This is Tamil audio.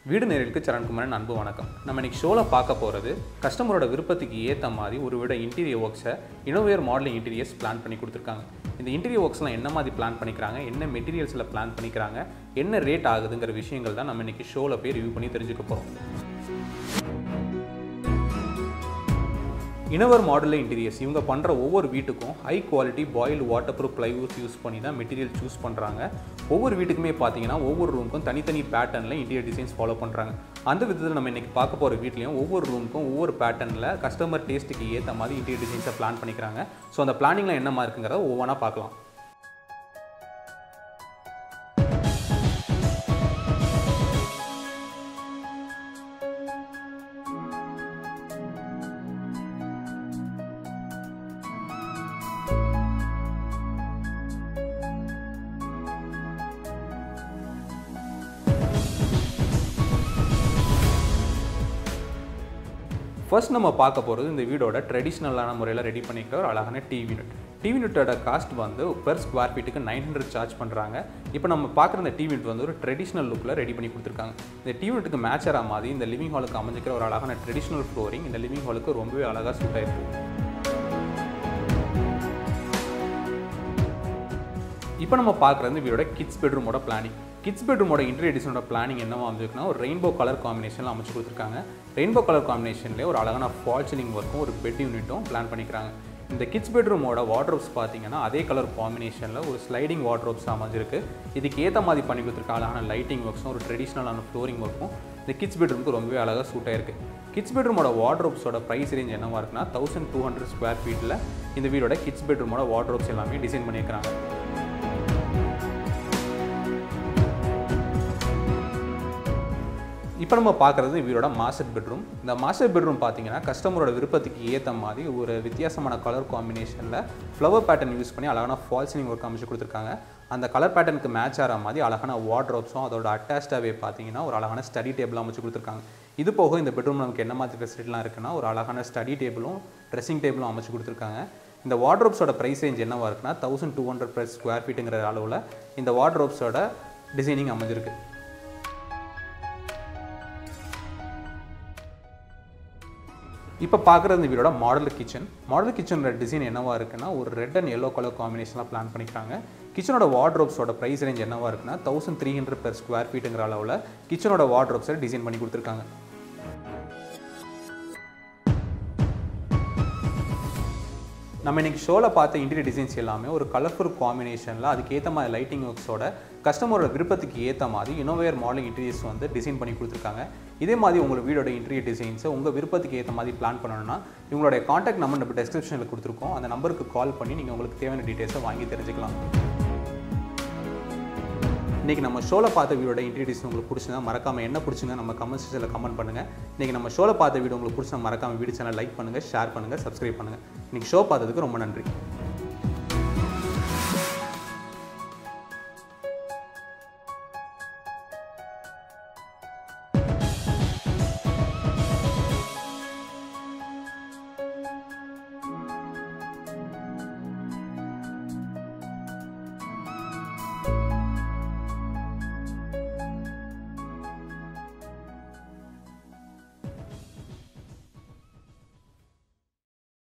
வீடு நேரலுக்கு சரண்குமாரன் அன்பு வணக்கம் நம்ம இன்னைக்கு ஷோவில் பார்க்க போகிறது கஸ்டமரோட விருப்பத்துக்கு ஏற்ற மாதிரி ஒரு வீட இன்டீரியர் ஒர்க்ஸை இனோவேர் மாடலிங் இன்டீரியர்ஸ் பிளான் பண்ணி கொடுத்துருக்காங்க இந்த இன்டீரியர் ஒர்க்ஸ்லாம் என்ன மாதிரி பிளான் பண்ணிக்கிறாங்க என்ன மெட்டீரியல்ஸில் பிளான் பண்ணிக்கிறாங்க என்ன ரேட் ஆகுதுங்கிற விஷயங்கள் தான் நம்ம இன்னைக்கு ஷோவில் போய் ரிவ்யூ பண்ணி தெரிஞ்சுக்க போகிறோம் இனவர் மாடலில் இன்டீரியர்ஸ் இவங்க பண்ணுற ஒவ்வொரு வீட்டுக்கும் high quality boil water proof plywoods use பண்ணி தான் மெட்டீரியல் சூஸ் பண்ணுறாங்க ஒவ்வொரு வீட்டுக்குமே பார்த்தீங்கன்னா ஒவ்வொரு ரூமுக்கும் தனித்தனி பேட்டர்னில் இன்டீரியர் டிசைன்ஸ் ஃபாலோ பண்ணுறாங்க அந்த விதத்தில் நம்ம இன்றைக்கி பார்க்க போகிற வீட்லேயும் ஒவ்வொரு ரூமுக்கும் ஒவ்வொரு பேட்டர்னில் கஸ்டமர் டேஸ்ட்டுக்கு ஏற்ற மாதிரி இன்டீரியர் டிசைன்ஸை பிளான் பண்ணிக்கிறாங்க ஸோ அந்த பிளானிங்கில் என்னமா இருக்குங்கிறத ஒவ்வொன்றா பார்க்கலாம் ஃபர்ஸ்ட் நம்ம பார்க்க போகிறது இந்த வீடோட ட்ரெடிஷ்னலான முறையில் ரெடி பண்ணிக்கிற ஒரு அழகான டிவி யூனிட் டிவி யூனிட்டோட காஸ்ட் வந்து பெர் ஸ்கொயர் ஃபீட்டுக்கு நைன் ஹண்ட்ரட் சார்ஜ் பண்ணுறாங்க இப்போ நம்ம பார்க்குற இந்த டிவி யூனிட் வந்து ஒரு ட்ரெடிஷ்னல் லுக்கில் ரெடி பண்ணி கொடுத்துருக்காங்க இந்த டிவி யூனிட்டுக்கு மேட்ச் ஆகிற மாதிரி இந்த லிவிங் ஹாலுக்கு அமைஞ்சிக்கிற ஒரு அழகான ட்ரெடிஷ்னல் ஃப்ளோரிங் இந்த லிவிங் ஹாலுக்கு ரொம்பவே அழகாக சூட் ஆயிருக்கு இப்போ நம்ம பார்க்குறது இந்த வீடோட கிட்ஸ் பெட்ரூமோட பிளானிங் கிட்ஸ் பெட்ரூமோட இன்டீரியர் டிசைனோட பிளானிங் என்னவா அமைஞ்சிருக்குன்னா ஒரு ரெயின்போ கலர் காம்பினேஷனில் அமைச்சு கொடுத்துருக்காங்க ரெயின்போ கலர் காம்பினேஷன்லேயே ஒரு அழகான ஃபால் சீலிங் ஒர்க்கும் ஒரு பெட் யூனிட்டும் பிளான் பண்ணிக்கிறாங்க இந்த கிட்ஸ் பெட்ரூமோட வார்ட்ரோப்ஸ் பார்த்தீங்கன்னா அதே கலர் காம்பினேஷனில் ஒரு ஸ்லைடிங் வார்ட்ரோப்ஸ் அமைஞ்சிருக்கு இதுக்கு ஏற்ற மாதிரி பண்ணி கொடுத்துருக்க அழகான லைட்டிங் ஒர்க்ஸும் ஒரு ட்ரெடிஷ்னலான ஃப்ளோரிங் ஒர்க்கும் இந்த கிட்ஸ் பெட்ரூமுக்கு ரொம்பவே அழகாக சூட் ஆயிருக்கு கிட்ஸ் பெட்ரூமோட வார்ட்ரோப்ஸோட ப்ரைஸ் ரேஞ்ச் என்னவா இருக்குன்னா தௌசண்ட் டூ ஹண்ட்ரட் ஸ்கொயர் ஃபீட்டில் இந்த வீடோட கிட்ஸ் பெட்ரூமோட வார்ட்ரோப்ஸ் எல்லாமே டிசைன் பண்ணியிருக்காங்க இப்போ நம்ம பார்க்குறது வீடோட மாஸ்டர் பெட்ரூம் இந்த மாஸ்டர் பெட்ரூம் பார்த்தீங்கன்னா கஸ்டமரோட விருப்பத்துக்கு ஏற்ற மாதிரி ஒரு வித்தியாசமான கலர் காம்பினேஷனில் ஃப்ளவர் பேட்டர்ன் யூஸ் பண்ணி அழகான ஃபால் சீலிங் ஒர்க் அமைச்சு கொடுத்துருக்காங்க அந்த கலர் பேட்டர்னுக்கு மேட்ச் ஆகிற மாதிரி அழகான வார்ட்ரோப்ஸும் அதோட அட்டாச்சாகவே பார்த்தீங்கன்னா ஒரு அழகான ஸ்டடி டேபிள் அமைச்சு கொடுத்துருக்காங்க இது போக இந்த பெட்ரூம் நமக்கு என்ன மாதிரி ஃபெசிலிட்டிலாம் இருக்குன்னா ஒரு அழகான ஸ்டடி டேபிளும் ட்ரெஸ்ஸிங் டேபிளும் அமைச்சு கொடுத்துருக்காங்க இந்த வார்ட்ரோப்ஸோட ப்ரைஸ் ரேஞ்ச் என்னவாக இருக்குன்னா thousand two hundred plus square ஃபீட்டுங்கிற அளவில் இந்த வார்ட்ரோப்ஸோட டிசைனிங் அமைஞ்சிருக்கு இப்போ பார்க்குறது இந்த வீடோட மாடல் கிச்சன் மாடல் கிச்சனோட டிசைன் என்னவா இருக்குன்னா ஒரு ரெட் அண்ட் எல்லோ கலர் காம்பினேஷனாக பிளான் பண்ணிக்கிறாங்க கிச்சனோட வார்ட்ரோப்ஸோட ப்ரைஸ் ரேஞ்ச் என்னவா இருக்குன்னா thousand three hundred per square ஃபீட்டுங்கிற அளவில் கிச்சனோட வார்ட்ரோப்ஸை டிசைன் பண்ணி கொடுத்துருக்காங்க நம்ம இன்னைக்கு ஷோவில் பார்த்த இன்டீரியர் டிசைன்ஸ் எல்லாமே ஒரு கலர்ஃபுல் காம்பினேஷனில் அதுக்கு ஏற்ற மாதிரி லைட்டிங் ஒர்க்ஸோட கஸ்டமரோட விருப்பத்துக்கு ஏற்ற மாதிரி இனோவேர் மாடலிங் இன்டீரியர்ஸ் வந்து டிசைன் பண்ணி கொடுத்துருக்காங்க இதே மாதிரி உங்களோட வீடோட இன்டீரியர் டிசைன்ஸை உங்கள் விருப்பத்துக்கு ஏற்ற மாதிரி பிளான் பண்ணணும்னா இவங்களுடைய காண்டாக்ட் நம்பர் நம்ம டெஸ்கிரிப்ஷனில் கொடுத்துருக்கோம் அந்த நம்பருக்கு கால் பண்ணி நீங்கள் உங்களுக்கு தேவையான டீட்டெயில்ஸை வாங்கி தெரிஞ்சுக்கலாம் இன்றைக்கி நம்ம ஷோவில் பார்த்த வீடோட இன்டீரியர்ஸ் உங்களுக்கு பிடிச்சிருந்தா மறக்காமல் என்ன பிடிச்சிங்க நம்ம கமெண்ட் செக்ஷனில் கமெண்ட் பண்ணுங்கள் இன்றைக்கி நம்ம ஷோவில் பார்த்த வீடியோ உங்களுக்கு பிடிச்சா மறக்காமல் வீடியோ சேனல் லைக் பண்ணுங்கள் ஷேர் பண்ணுங்கள் சப்ஸ்கிரைப் பண்ணுங்கள் இன்றைக்கி ஷோ பார்த்ததுக்கு ரொம்ப நன்றி